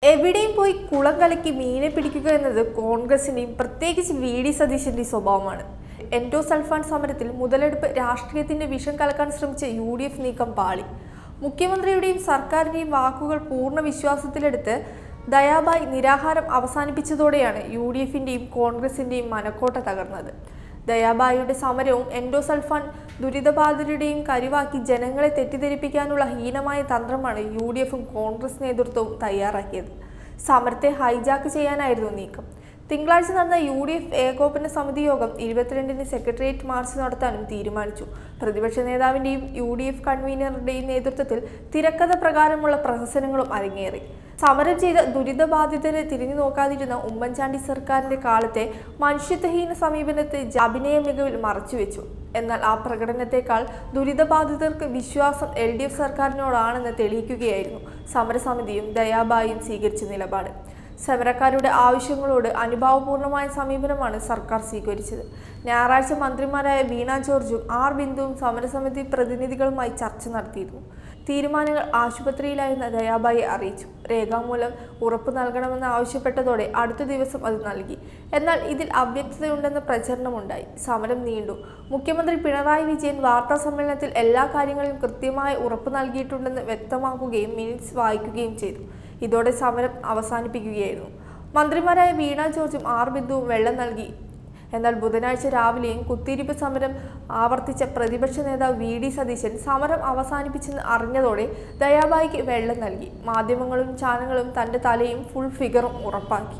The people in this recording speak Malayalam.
എവിടെയും പോയി കുളം കലക്കി മീനെ പിടിക്കുക എന്നത് കോൺഗ്രസിന്റെയും പ്രത്യേകിച്ച് വി ഡി സതീശന്റെയും സ്വഭാവമാണ് എൻഡോസൾഫാൻ സമരത്തിൽ മുതലെടുപ്പ് രാഷ്ട്രീയത്തിന്റെ വിഷം കലക്കാൻ ശ്രമിച്ച യു ഡി എഫ് നീക്കം പാളി മുഖ്യമന്ത്രിയുടെയും സർക്കാരിന്റെയും വാക്കുകൾ പൂർണ്ണ വിശ്വാസത്തിലെടുത്ത് ദയാബായ് നിരാഹാരം അവസാനിപ്പിച്ചതോടെയാണ് യു ഡി എഫിന്റെയും കോൺഗ്രസിന്റെയും മനക്കോട്ട തകർന്നത് ദയാബായിയുടെ സമരവും എൻഡോസൾഫാൻ ദുരിതബാധിതരുടെയും കരിവാക്കി ജനങ്ങളെ തെറ്റിദ്ധരിപ്പിക്കാനുള്ള ഹീനമായ തന്ത്രമാണ് യു ഡി എഫും കോൺഗ്രസ് നേതൃത്വവും തയ്യാറാക്കിയത് സമരത്തെ ഹൈജാക്ക് ചെയ്യാനായിരുന്നു നീക്കം തിങ്കളാഴ്ച നടന്ന യു ഡി എഫ് ഏകോപന സമിതി യോഗം ഇരുപത്തിരണ്ടിന് സെക്രട്ടേറിയറ്റ് മാർച്ച് നടത്താനും തീരുമാനിച്ചു പ്രതിപക്ഷ നേതാവിന്റെയും യു ഡി എഫ് കൺവീനറുടെയും നേതൃത്വത്തിൽ തിരക്കഥ പ്രകാരമുള്ള പ്രഹസനങ്ങളും അരങ്ങേറി സമരം ചെയ്ത ദുരിതബാധിതരെ തിരിഞ്ഞു നോക്കാതിരുന്ന ഉമ്മൻചാണ്ടി സർക്കാരിന്റെ കാലത്തെ മനുഷ്യത്വഹീന സമീപനത്തെ അഭിനയ മികവിൽ മറച്ചുവെച്ചു എന്നാൽ ആ പ്രകടനത്തെക്കാൾ ദുരിതബാധിതർക്ക് വിശ്വാസം എൽ ഡി എഫ് സർക്കാരിനോടാണെന്ന് തെളിയിക്കുകയായിരുന്നു സമരസമിതിയും ദയാബായും സ്വീകരിച്ച നിലപാട് സമരക്കാരുടെ ആവശ്യങ്ങളോട് അനുഭാവപൂർണമായ സമീപനമാണ് സർക്കാർ സ്വീകരിച്ചത് ഞായറാഴ്ച മന്ത്രിമാരായ വീണ ജോർജും ആർ ബിന്ദുവും സമരസമിതി പ്രതിനിധികളുമായി ചർച്ച നടത്തിയിരുന്നു തീരുമാനങ്ങൾ ആശുപത്രിയിലായിരുന്ന ദയാബായി അറിയിച്ചു രേഖാമൂലം ഉറപ്പു നൽകണമെന്ന് ആവശ്യപ്പെട്ടതോടെ അടുത്ത ദിവസം അത് നൽകി എന്നാൽ ഇതിൽ അവ്യക്തതയുണ്ടെന്ന പ്രചരണമുണ്ടായി സമരം നീണ്ടു മുഖ്യമന്ത്രി പിണറായി വിജയൻ വാർത്താ സമ്മേളനത്തിൽ എല്ലാ കാര്യങ്ങളിലും കൃത്യമായ ഉറപ്പ് നൽകിയിട്ടുണ്ടെന്ന് വ്യക്തമാക്കുകയും മിനിറ്റ്സ് വായിക്കുകയും ചെയ്തു ഇതോടെ സമരം അവസാനിപ്പിക്കുകയായിരുന്നു മന്ത്രിമാരായ വീണ ജോർജും ആർ ബിന്ദുവും വെള്ളം നൽകി എന്നാൽ ബുധനാഴ്ച രാവിലെയും കുത്തിയിരിപ്പ് സമരം ആവർത്തിച്ച പ്രതിപക്ഷ നേതാവ് വി ഡി സതീശൻ സമരം അവസാനിപ്പിച്ചെന്ന് അറിഞ്ഞതോടെ ദയാബായിക്ക് വെള്ളം നൽകി മാധ്യമങ്ങളും ചാനലുകളും തന്റെ തലയും ഫുൾ ഫിഗറും ഉറപ്പാക്കി